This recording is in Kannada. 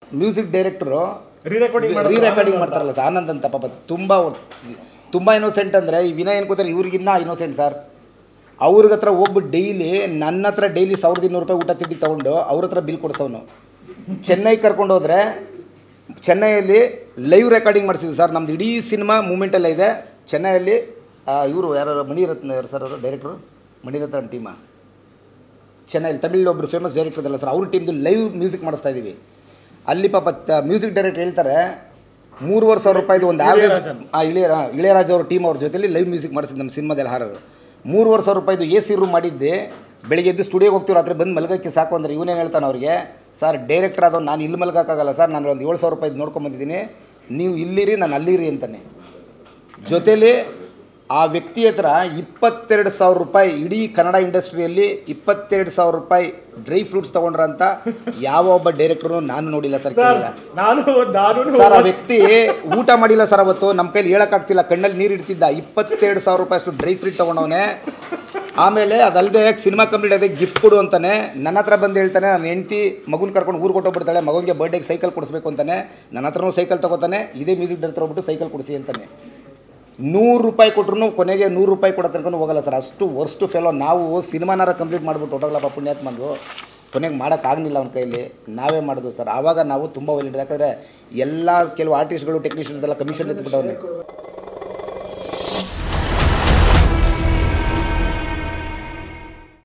Music director re recording re recording ಮಾಡ್ತಾರಲ್ಲ ಸರ್ ಆನಂದ್ ಅಂತ ಪಾಪ ತುಂಬ ತುಂಬ ಇನ್ನೋಸೆಂಟ್ ಅಂದರೆ ಈ ವಿನಯ್ ಅನ್ಕೋತಾರೆ ಇವ್ರಿಗಿನ್ನ ಇನ್ನೋಸೆಂಟ್ ಸರ್ ಅವ್ರಿಗೆ ಹತ್ರ ಹೋಗ್ಬಿಟ್ಟು ಡೈಲಿ ನನ್ನ ಹತ್ರ ಡೈಲಿ ಸಾವಿರದ ಇನ್ನೂರು ರೂಪಾಯಿ ಊಟ ತಿಂಡಿ ತೊಗೊಂಡು ಅವ್ರ ಹತ್ರ ಬಿಲ್ ಕೊಡ್ಸೋನು ಚೆನ್ನೈ ಕರ್ಕೊಂಡು ಹೋದ್ರೆ ಚೆನ್ನೈಯಲ್ಲಿ ಲೈವ್ ರೆಕಾರ್ಡಿಂಗ್ ಮಾಡಿಸಿದ್ವಿ ಸರ್ ನಮ್ದು ಇಡೀ ಸಿನಿಮಾ ಮೂಮೆಂಟೆಲ್ಲ ಇದೆ ಚೆನ್ನೈಯಲ್ಲಿ ಇವರು ಯಾರು ಮಣಿರತ್ನ ಯಾರು ಸರ್ ಅವರು ಡೈರೆಕ್ಟ್ರು ಮಣಿರತ್ನ ಟೀಮಾ ಚೆನ್ನೈಲಿ ತಮಿಳ್ ಒಬ್ಬರು ಫೇಮಸ್ ಡೈರೆಕ್ಟರ್ ಇದಲ್ಲ ಸರ್ ಅವ್ರ ಟೀಮ್ದು ಲೈವ್ ಮ್ಯೂಸಿಕ್ ಮಾಡಿಸ್ತಾ ಇದ್ದೀವಿ ಅಲ್ಲಿ ಪಾಪ ಮ್ಯೂಸಿಕ್ ಡೈರೆಕ್ಟರ್ ಹೇಳ್ತಾರೆ ಮೂರುವರೆ ಸಾವಿರ ರೂಪಾಯಿದು ಒಂದು ಆವ್ರೇಜ್ ಇಳೆಯರಾಜನ್. ಆ ಇಳೆಯ ಇಳೆಯರಾಜ್ ಅವ್ರ ಟೀಮ್ ಅವ್ರ ಜೊತೆಲಿ ಲೈವ್ ಮ್ಯೂಸಿಕ್ ಮಾಡಿಸಿದ್ದು ನಮ್ಮ ಸಿನಿಮಾದಲ್ಲಿ ಹಾರರು ಮೂರುವರೆ ಸಾವಿರ ರೂಪಾಯಿದು ಎ ಸಿ ರೂಮ್ ಮಾಡಿದ್ದೆ ಬೆಳಿಗ್ಗೆ ಎದ್ದು ಸ್ಟುಡಿಯೋಗೆ ಹೋಗ್ತೀವಿ ರಾತ್ರಿ ಬಂದು ಮಲಗಕ್ಕೆ ಸಾಕು ಅಂದ್ರೆ ಇವನೇನು ಹೇಳ್ತಾನೆ ಅವ್ರಿಗೆ ಸರ್ ಡೈರೆಕ್ಟರ್ ಆದವ್ ನಾನು ಇಲ್ಲಿ ಮಲಗೋಕ್ಕಾಗಲ್ಲ ಸರ್ ನಾನು ಒಂದು ಏಳು ಸಾವಿರ ರೂಪಾಯಿದು ನೋಡ್ಕೊಂಬಂದಿದ್ದೀನಿ ನೀವು ಇಲ್ಲಿರಿ ನಾನು ಅಲ್ಲಿರಿ ಅಂತಾನೆ ಜೊತೆಲಿ ಆ ವ್ಯಕ್ತಿ ಹತ್ರ ಇಪ್ಪತ್ತೆರಡು ಸಾವಿರ ರೂಪಾಯಿ ಇಡೀ ಕನ್ನಡ ಇಂಡಸ್ಟ್ರಿಯಲ್ಲಿ ಇಪ್ಪತ್ತೆರಡು ಸಾವಿರ ರೂಪಾಯಿ ಡ್ರೈ ಫ್ರೂಟ್ಸ್ ತೊಗೊಂಡ್ರ ಅಂತ ಯಾವ ಒಬ್ಬ ಡೈರೆಕ್ಟ್ರು ನಾನು ನೋಡಿಲ್ಲ ಸರ್ ಸರ್ ಕೇಳಿಲ್ಲ ನಾನು ನಾನು ಸರ್ ಆ ವ್ಯಕ್ತಿ ಊಟ ಮಾಡಿಲ್ಲ ಸರ್ ಅವತ್ತು ನಮ್ಮ ಕೈಲಿ ಹೇಳೋಕ್ಕಾಗ್ತಿಲ್ಲ ಕಣ್ಣಲ್ಲಿ ನೀರು ಇಡ್ತಿದ್ದ ಇಪ್ಪತ್ತೆರಡು ಸಾವಿರ ರೂಪಾಯಿ ಅಷ್ಟು ಡ್ರೈ ಫ್ರೂಟ್ ತೊಗೊಂಡವನೆ ಆಮೇಲೆ ಅದಲ್ಲದೆ ಸಿನಿಮಾ ಕಂಪ್ಲೀಟ್ ಆಗಿದೆ ಗಿಫ್ಟ್ ಕೊಡು ಅಂತಾನೆ ನನ್ನ ಹತ್ರ ಬಂದು ಹೇಳ್ತಾನೆ ನನ್ನ ಹೆಂಡ್ತಿ ಮಗುನ ಕರ್ಕೊಂಡು ಊರು ಕೊಟ್ಟೋಗ್ಬಿಡ್ತಾಳೆ ಮಗುಗೆ ಬರ್ಡೇಗೆ ಸೈಕಲ್ ಕೊಡಿಸ್ಬೇಕು ಅಂತಾನೆ ನನ್ನ ಹತ್ರನೂ ಸೈಕಲ್ ತೊಗೋತಾನೆ ಇದೇ ಮ್ಯೂಸಿಕ್ ಡೈರೆಕ್ಟರ್ ಹೋಗ್ಬಿಟ್ಟು ಸೈಕಲ್ ಕೊಡಿಸಿ ಅಂತಾನೆ ನೂರು ರೂಪಾಯಿ ಕೊಟ್ರು ಕೊನೆಗೆ ನೂರು ರೂಪಾಯಿ ಕೊಡೋ ತನಕ ಹೋಗಲ್ಲ ಸರ್ ಅಷ್ಟು ವರ್ಸ್ಟ್ ಫೆಲೋ ನಾವು ಸಿನಿಮಾನಾರ ಕಂಪ್ಲೀಟ್ ಮಾಡಿಬಿಟ್ಟು ಹೊಟ್ಟೋಗ್ಲಪ್ಪ ಪುಣ್ಯಾತ್ಮಂದು ಕೊನೆಗೆ ಮಾಡೋಕ್ಕಾಗಲಿಲ್ಲ ಅವ್ನ ಕೈಯಲ್ಲಿ ನಾವೇ ಮಾಡಿದ್ವು ಸರ್ ಆವಾಗ ನಾವು ತುಂಬ ಒಳ್ಳೆ ಯಾಕಂದರೆ ಎಲ್ಲ ಕೆಲವು ಆರ್ಟಿಸ್ಟ್ಗಳು ಟೆಕ್ನಿಷಿಯನ್ಸ್ ಎಲ್ಲ ಕಮಿಷನ್ ಎತ್ಬಿಟ್ಟವ್ರೆ